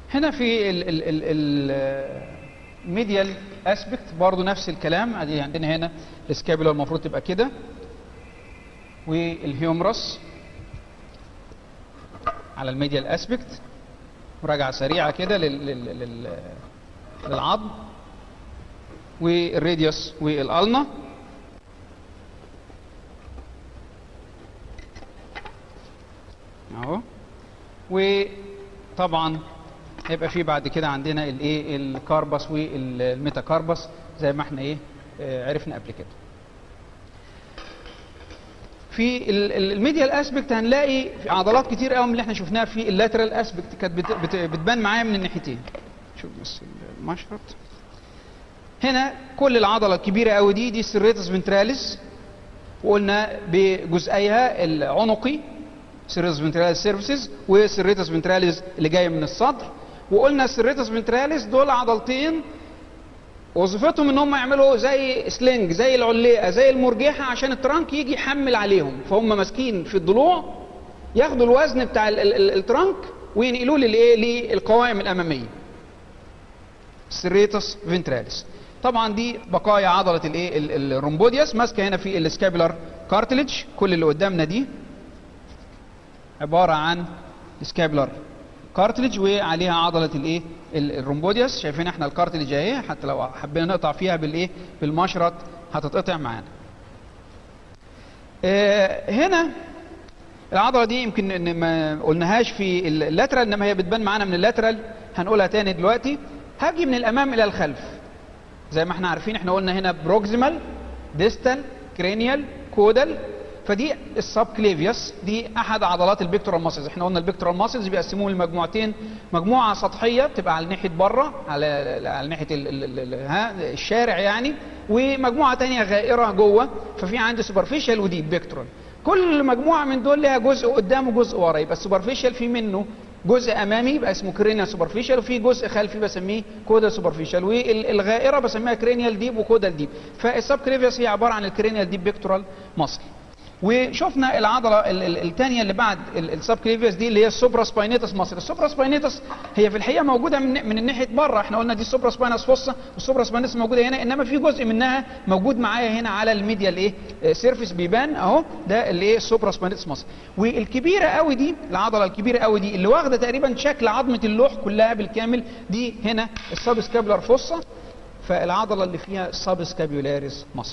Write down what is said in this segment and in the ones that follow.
هنا في الميديال اسبكت برضو نفس الكلام ادي عندنا هنا السكابولا المفروض تبقى كده والهيومرس على الميديال اسبكت مراجعه سريعه كده لل... لل... لل... للعظم والراديوس والالنا اهو وطبعا هيبقى في بعد كده عندنا الايه الكاربس والميتاكاربس زي ما احنا ايه آه، عرفنا قبل كده في الميديال اسبكت هنلاقي في عضلات كتير قوي من اللي احنا شفناها في اللاترال اسبكت كانت بت- بت- بتبان معايا من الناحيتين شوف بس المشرط هنا كل العضله الكبيره قوي دي دي السيريتس فنتراليس وقلنا بجزئيها العنقي سيريتس فنتراليس سيرفيسز وسيريتس فنتراليس اللي جايه من الصدر وقلنا السيريتس فنتراليس دول عضلتين وظيفتهم ان هم يعملوا زي سلنج زي العليقه زي المرجحه عشان الترانك يجي يحمل عليهم فهم ماسكين في الضلوع ياخدوا الوزن بتاع ال- ال- ال- الترانك وينقلوه للايه للقوائم الاماميه سيريتس فنتراليس طبعا دي بقايا عضله الايه ال- الرومبوديوس ماسكه هنا في السكابولار كارتليج كل اللي قدامنا دي عباره عن سكابولار كارتليج وعليها عضله الايه ال- الرومبوديوس شايفين احنا الكارتليج اهي حتى لو حبينا نقطع فيها بالايه بالمشرط هتتقطع معانا آه، هنا العضله دي يمكن ان ما قلناهاش في اللاترال انما هي بتبان معانا من اللاترال هنقولها تاني دلوقتي هاجي من الامام الى الخلف زي ما احنا عارفين احنا قلنا هنا بروكسيمال ديستال كرينيال كودال فدي السب كليفيوس دي احد عضلات البيكتورال ماسلز احنا قلنا البيكتورال ماسلز بيقسموهم لمجموعتين مجموعه سطحيه بتبقى على ناحيه بره على على ناحيه ال ال ال ال ها الشارع يعني ومجموعه تانية غائره جوه ففي عندي سوبرفيشال ودي بيكتورال كل مجموعه من دول لها جزء قدام وجزء ورا يبقى السوبرفيشال في منه جزء امامي يبقى اسمه كرينيال سوبرفيشال وفي جزء خلفي بسميه كودا سوبرفيشال والغائره بسميها كرينيال ديب وكودال ديب فالسب كريفيوس هي عباره عن الكرينيال ديب بيكتورال ماسل وشفنا العضله الثانيه اللي بعد السب كليفيوس دي اللي هي السوبرا سباينيتس ماسل السوبرا سباينيتس هي في الحقيقه موجوده من من الناحيه بره احنا قلنا دي السوبرا سباينس فوسا والسوبرا سباينيتس موجوده هنا انما في جزء منها موجود معايا هنا على الميديا الايه سيرفيس بيبان اهو ده اللي ايه السوبرا سباينيتس ماسل والكبيره قوي دي العضله الكبيره قوي دي اللي واخده تقريبا شكل عظمه اللوح كلها بالكامل دي هنا السب سكابولار فوسا فالعضله اللي فيها السب سكابيولاريس ماسل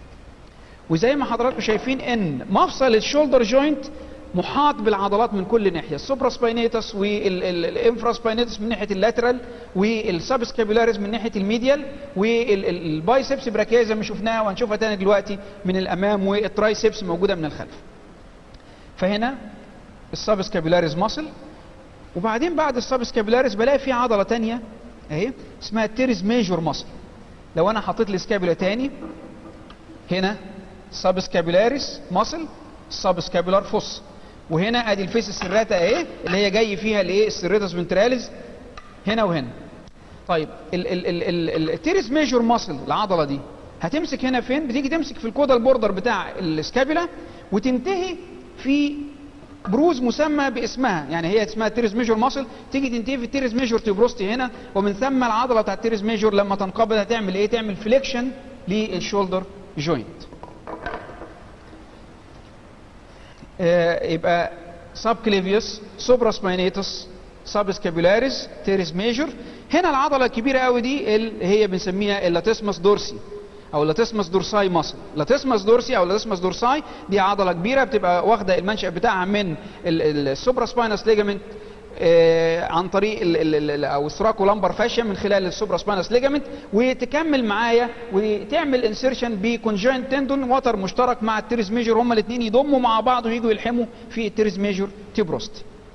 وزي ما حضراتكم شايفين ان مفصل الشولدر جوينت محاط بالعضلات من كل ناحيه السوبرا سباينيتس والانفرا سباينيتس من ناحيه اللاترال والسب سكابولاريس من ناحيه الميديال والبايسبس براكيا زي ما شفناها وهنشوفها تاني دلوقتي من الامام والترايسبس موجوده من الخلف فهنا السب سكابولاريس ماسل وبعدين بعد السب سكابولاريس بلاقي في عضله تانية اهي اسمها التيرز ميجور ماسل لو انا حطيت السكابولا تاني هنا سب سكابولاريس ماسل سب سكابولار فوس وهنا ادي الفيس السراتا اهي اللي هي جاي فيها الايه السيريتس فنتراليز هنا وهنا طيب التيرس ميجور ماسل العضله دي هتمسك هنا فين بتيجي تمسك في الكودال بوردر بتاع السكابولا وتنتهي في بروز مسمى باسمها يعني هي اسمها تيرس ميجور ماسل تيجي تنتهي في التيرس ميجور تيبروستي هنا ومن ثم العضله بتاعت التيرس ميجور لما تنقبض هتعمل ايه تعمل فليكشن للشولدر جوينت آه يبقى سب كليفيوس سوبرا سباينيتس سب سكابولاريس تيرس ميجور هنا العضله الكبيره قوي دي اللي هي بنسميها اللاتيسمس دورسي او لاتيسمس دورساي ماسل لاتيسمس دورسي او لاتيسمس دورساي دي عضله كبيره بتبقى واخده المنشا بتاعها من السوبرا سباينس ليجامنت آه عن طريق ال ال ال او السراكو لامبر فاشيا من خلال السوبرا سباينس ليجامنت وتكمل معايا وتعمل انسيرشن بكونجوينت تندون وتر مشترك مع التيرز ميجور هما الاثنين يضموا مع بعض ويجوا يلحموا في التيرز ميجور تيبروست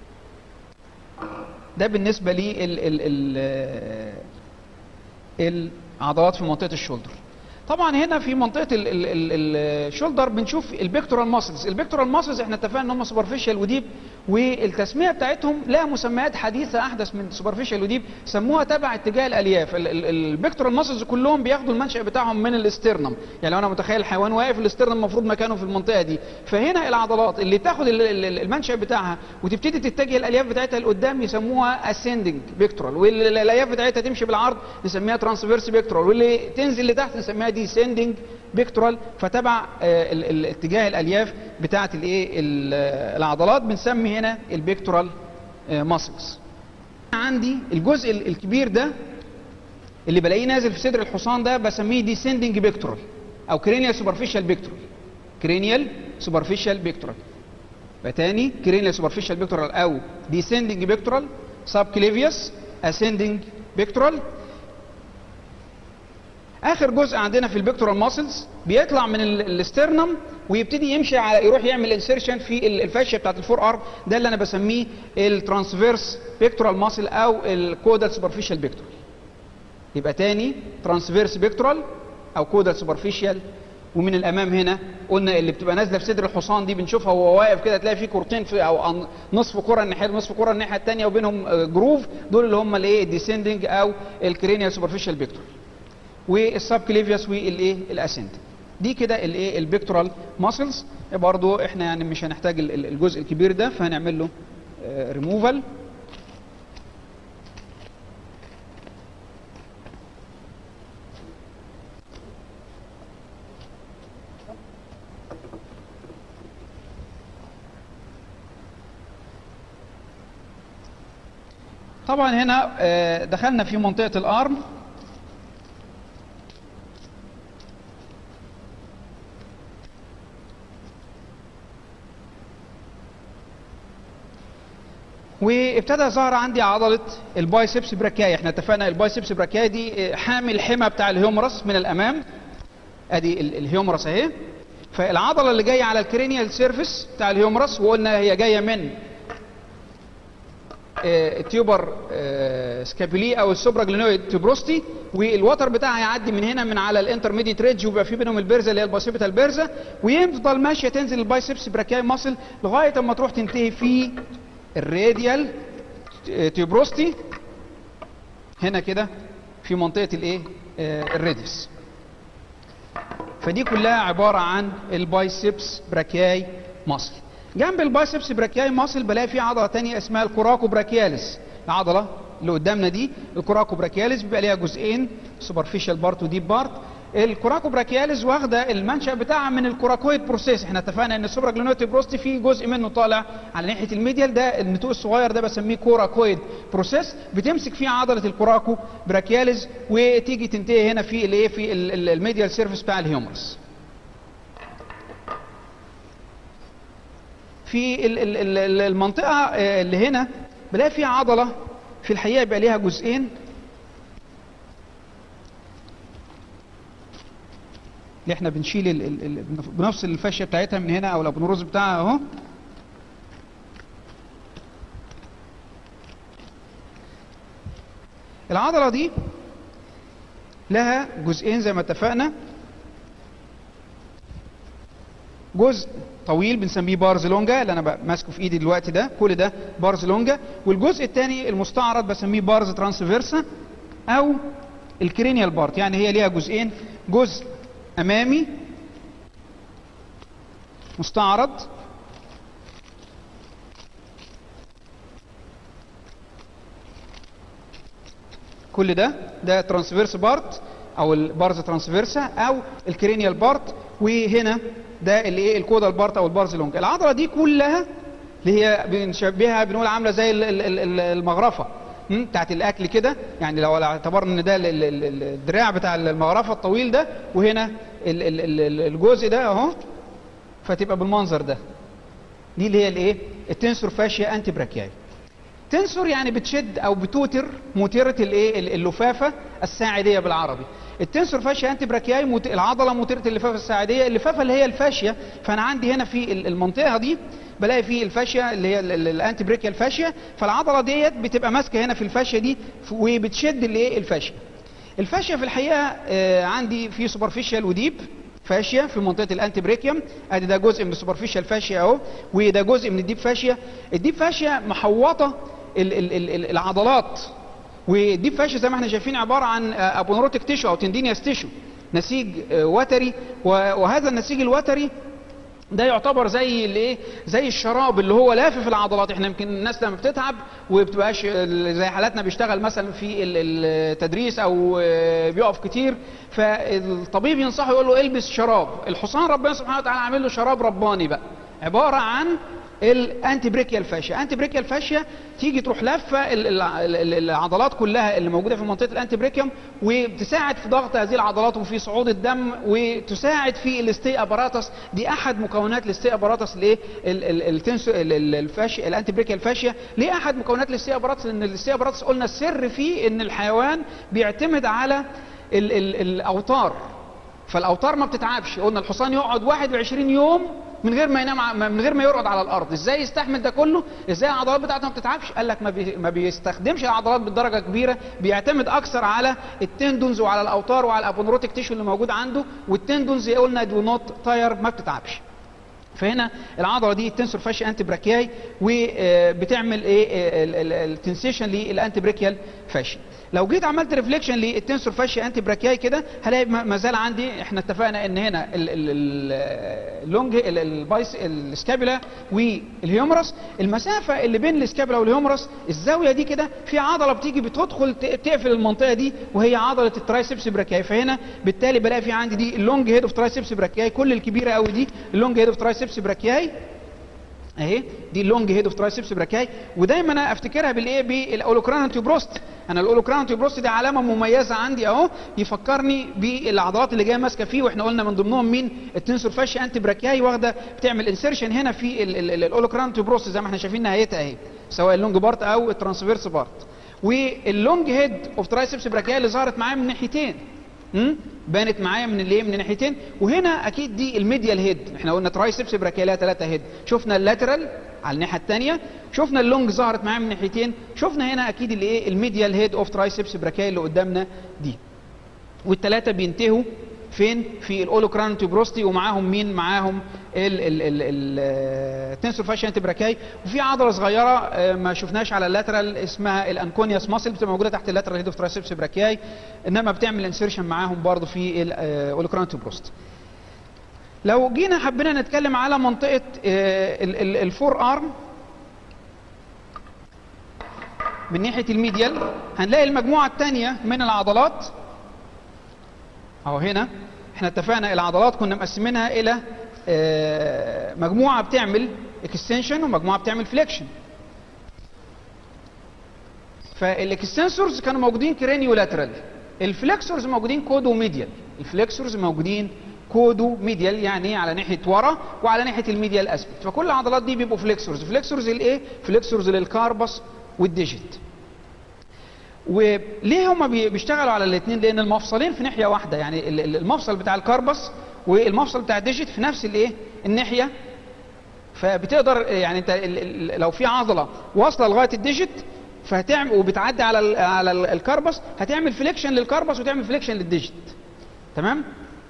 ده بالنسبه لي ال ال ال العضلات في منطقه الشولدر طبعا هنا في منطقه الشولدر بنشوف البيكتورال ماسلز البيكتورال ماسلز احنا اتفقنا ان هم سوبرفيشال وديب والتسميه بتاعتهم لها مسميات حديثه احدث من سوبرفيشال وديب سموها تبع اتجاه الالياف البكتورال ماسلز كلهم بياخدوا المنشا بتاعهم من الاسترنم يعني لو انا متخيل الحيوان واقف الاسترنم المفروض مكانه في المنطقه دي فهنا العضلات اللي تاخد ال- ال- ال- المنشا بتاعها وتبتدي تتجه الالياف بتاعتها لقدام يسموها اسcending بيكتورال والالياف بتاعتها تمشي بالعرض نسميها ترانسفيرس بيكتورال واللي تنزل لتحت نسميها ديسندنج بيكتورال فتبع آه، ال- ال- اتجاه الالياف بتاعه الايه ال- العضلات بنسمي هنا البيكتورال ماسلز عندي الجزء ال- الكبير ده اللي بلاقيه نازل في صدر الحصان ده بسميه ديسندنج بيكتورال او كرينيال سوبرفيشال بيكتورال كرينيال سوبرفيشال بيكتورال فتاني كرينيال سوبرفيشال بيكتورال او ديسندنج بيكتورال سب كليفيوس اسندنج بيكتورال اخر جزء عندنا في البيكتورال ماسلز بيطلع من ال- الاسترنم ويبتدي يمشي على يروح يعمل انسيرشن في ال- الفاشيه بتاعت الفور ارم ده اللي انا بسميه الترانسفيرس بيكتورال ماسل او الكودال سوبرفيشال بيكتورال يبقى تاني ترانسفيرس بيكتورال او كودال سوبرفيشال ومن الامام هنا قلنا اللي بتبقى نازله في صدر الحصان دي بنشوفها وهو واقف كده تلاقي فيه كورتين في او أن- نصف كره الناحيه ونصف كره الناحيه الثانيه وبينهم آه، جروف دول اللي هم الايه الديسندنج او الكرينيال سوبرفيشال بيكتورال والسب كليفيوس والايه الاسنت دي كده الايه البيكتورال ماسلز برضو احنا يعني مش هنحتاج ال- ال- الجزء الكبير ده فهنعمل له ريموفال طبعا هنا آه، دخلنا في منطقة الارم وابتدى ظهر عندي عضلة البايسبس براكاي احنا اتفقنا البايسبس براكاي دي آه، حامل حمى بتاع الهيومرس من الامام ادي ال- الهيومرس اهي فالعضلة اللي جاية على الكرينيال سيرفيس بتاع الهيومرس وقلنا هي جاية من آه، التيوبر آه، سكابولي او السوبرا جلينويد تيوبروستي والوتر بتاعها هيعدي من هنا من على الانترميديت ريدج ويبقى في بينهم البرزه اللي هي البايسيبيتال بيرزا ويفضل ماشيه تنزل البايسبس براكاي ماسل لغايه اما تروح تنتهي في الراديال تيوبروستي هنا كده في منطقه الايه آه، الريديوس فدي كلها عباره عن البايسبس براكياي ماسل جنب البايسبس براكياي ماسل بلاقي في عضله تانية اسمها الكوراكو براكياليس العضله اللي قدامنا دي الكوراكو براكياليس بيبقى ليها جزئين سوبرفيشال بارت وديب بارت الكوراكو براكياليس واخده المنشا بتاعها من الكوراكويد بروسيس احنا اتفقنا ان السوبرا جلينويد بروستي في جزء منه طالع على ناحيه الميديال ده النتوء الصغير ده بسميه كوراكويد بروسيس بتمسك فيه عضله الكوراكو براكياليس وتيجي تنتهي هنا في الايه في ال- ال- الميديال سيرفيس بتاع الهيومرس في ال- ال- ال- ال- المنطقة آه، اللي هنا بلاقي فيها عضلة في الحقيقة يبقى ليها جزئين اللي احنا بنشيل ال- ال- ال- بنفصل الفاشية بتاعتها من هنا او الابنوروز بتاعها اهو العضلة دي لها جزئين زي ما اتفقنا جزء طويل بنسميه بارز لونجا اللي انا بقى ماسكه في ايدي دلوقتي ده كل ده بارز لونجا والجزء الثاني المستعرض بسميه بارز ترانسفيرسا او الكرينيال بارت يعني هي ليها جزئين جزء امامي مستعرض كل ده ده ترانسفيرس بارت او البارز ترانسفيرسا او الكرينيال بارت وهنا ده الايه الكودال بارت او البارز لونج العضله دي كلها اللي هي بنشبهها بنقول عامله زي ال- ال- ال- المغرفه م? بتاعت الاكل كده يعني لو اعتبرنا ان ده ال- ال- ال- الدراع بتاع المغرفه الطويل ده وهنا ال- ال- ال- الجزء ده اهو فتبقى بالمنظر ده دي اللي هي الايه التنسور فاشيا انتي براكياي تنسور يعني بتشد او بتوتر موترة الايه ال- اللفافة الساعدية بالعربي التنسور فاشيا انتي براكياي موت... العضلة موترة اللفافة الساعدية اللفافة اللي هي الفاشية فانا عندي هنا في ال- المنطقة دي بلاقي في الفاشية اللي هي ال- ال- الانتي بريكيال فاشيا فالعضلة ديت بتبقى ماسكة هنا في الفاشية دي ف- وبتشد الايه الفاشية الفاشية في الحقيقة آه، عندي في سوبرفيشال وديب فاشيا في منطقه الانتي بريكيوم ادي ده جزء من السوبرفيشال فاشيا اهو وده جزء من الديب فاشيا الديب فاشيا محوطه ال ال ال ال العضلات والديب فاشيا زي ما احنا شايفين عباره عن ابونروتيك تيشو او تندينياس تيشو نسيج آه، وتري و- وهذا النسيج الوتري ده يعتبر زي الايه زي الشراب اللي هو لافف العضلات احنا يمكن الناس لما بتتعب وبتبقاش ال- زي حالاتنا بيشتغل مثلا في ال- التدريس او آه، بيقف كتير فالطبيب ينصحه يقول له البس شراب الحصان ربنا سبحانه وتعالى عامل له شراب رباني بقى عباره عن الانتي بريكيال فاشيا انتي بريكيال فاشيا تيجي تروح لفه ال- ال- ال- العضلات كلها اللي موجوده في منطقه الانتي بريكيوم وبتساعد في ضغط هذه العضلات وفي صعود الدم وتساعد في الاستي اباراتس دي احد مكونات الاستي اباراتس الايه ال- ال- التنسو ال- ال- الفاشيا الانتي بريكيال فاشيا ليه احد مكونات الاستي اباراتس لان الاستي اباراتس قلنا السر فيه ان الحيوان بيعتمد على ال ال الاوتار فالاوتار ما بتتعبش قلنا الحصان يقعد 21 يوم من غير ما ينام ع- من غير ما يقعد على الارض ازاي يستحمل ده كله ازاي العضلات بتاعته ما بتتعبش قال لك ما, بي... ما بيستخدمش العضلات بالدرجه كبيره بيعتمد اكثر على التندونز وعلى الاوتار وعلى الابونروتيك تيشو اللي موجود عنده والتندونز قلنا دو نوت تاير ما بتتعبش فهنا العضله دي التنسور فاشي انتي براكياي وبتعمل ايه التنسيشن للانتي براكيال فاشي لو جيت عملت ريفليكشن للتنسور فاشي انتي براكياي كده هلاقي ما ما زال عندي احنا اتفقنا ان هنا اللونج البايس السكابولا والهيومرس المسافه اللي بين السكابولا والهيومرس الزاويه دي كده في عضله بتيجي بتدخل ت- تقفل المنطقه دي وهي عضله الترايسبس براكياي فهنا بالتالي بلاقي في عندي دي اللونج هيد اوف ترايسبس براكياي كل الكبيره قوي دي اللونج هيد اوف ترايسبس براكياي اهي دي اللونج هيد اوف ترايسبس براكاي ودايما انا افتكرها بالايه بالاولوكران تيوبروست انا الاولوكران تيوبروست دي علامه مميزه عندي اهو يفكرني بالعضلات اللي جايه ماسكه فيه واحنا قلنا من ضمنهم مين التنسور فاشي انتي براكاي واخده بتعمل انسيرشن هنا في الاولوكران تيوبروست زي ما احنا شايفين نهايتها اهي سواء اللونج بارت او الترانسفيرس بارت واللونج هيد اوف ترايسبس براكاي اللي ظهرت معايا من ناحيتين امم بانت معايا من الايه من ناحيتين وهنا اكيد دي الميديال هيد احنا قلنا ترايسبس براكيا لها ثلاثه هيد شفنا اللاترال على الناحيه الثانيه شفنا اللونج ظهرت معايا من ناحيتين شفنا هنا اكيد الايه الميديال هيد اوف ترايسبس براكيا اللي قدامنا دي والثلاثه بينتهوا فين في الاولوكران تيوبروستي ومعاهم مين معاهم التنسور فاشيا براكاي وفي عضله صغيره آه، ما شفناش على اللاترال اسمها الانكونياس ماسل بتبقى موجوده تحت اللاترال هيد اوف ترايسبس براكاي انما بتعمل انسيرشن معاهم برضه في الاولوكران تيوبروست لو جينا حبينا نتكلم على منطقه آه، ال- ال- الفور ارم من ناحيه الميديال هنلاقي المجموعه الثانيه من العضلات اهو هنا احنا اتفقنا العضلات كنا مقسمينها الى آه، مجموعه بتعمل اكستنشن ومجموعه بتعمل فليكشن فالاكستنسورز كانوا موجودين كرينيو لاترال الفليكسورز موجودين كودو ميديال الفليكسورز موجودين كودو ميديال يعني على ناحيه ورا وعلى ناحيه الميديال اسبكت فكل العضلات دي بيبقوا فليكسورز فليكسورز الايه فليكسورز للكاربس والديجيت وليه هم بيشتغلوا على الاثنين لان المفصلين في ناحيه واحده يعني ال- ال- المفصل بتاع الكربس والمفصل بتاع الديجيت في نفس الايه الناحيه فبتقدر يعني انت ال- ال- لو في عضله واصله لغايه الديجيت فهتعمل وبتعدي على ال على ال- الكربس هتعمل فليكشن للكربس وتعمل فليكشن للديجيت تمام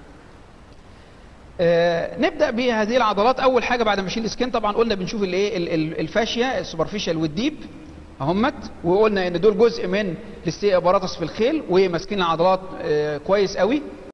آه نبدا بهذه العضلات اول حاجه بعد ما اشيل السكين طبعا قلنا بنشوف الايه ال- ال- الفاشيه السوبرفيشال والديب اهمت وقلنا ان دول جزء من الاستياباراتس في الخيل وماسكين العضلات آه كويس قوي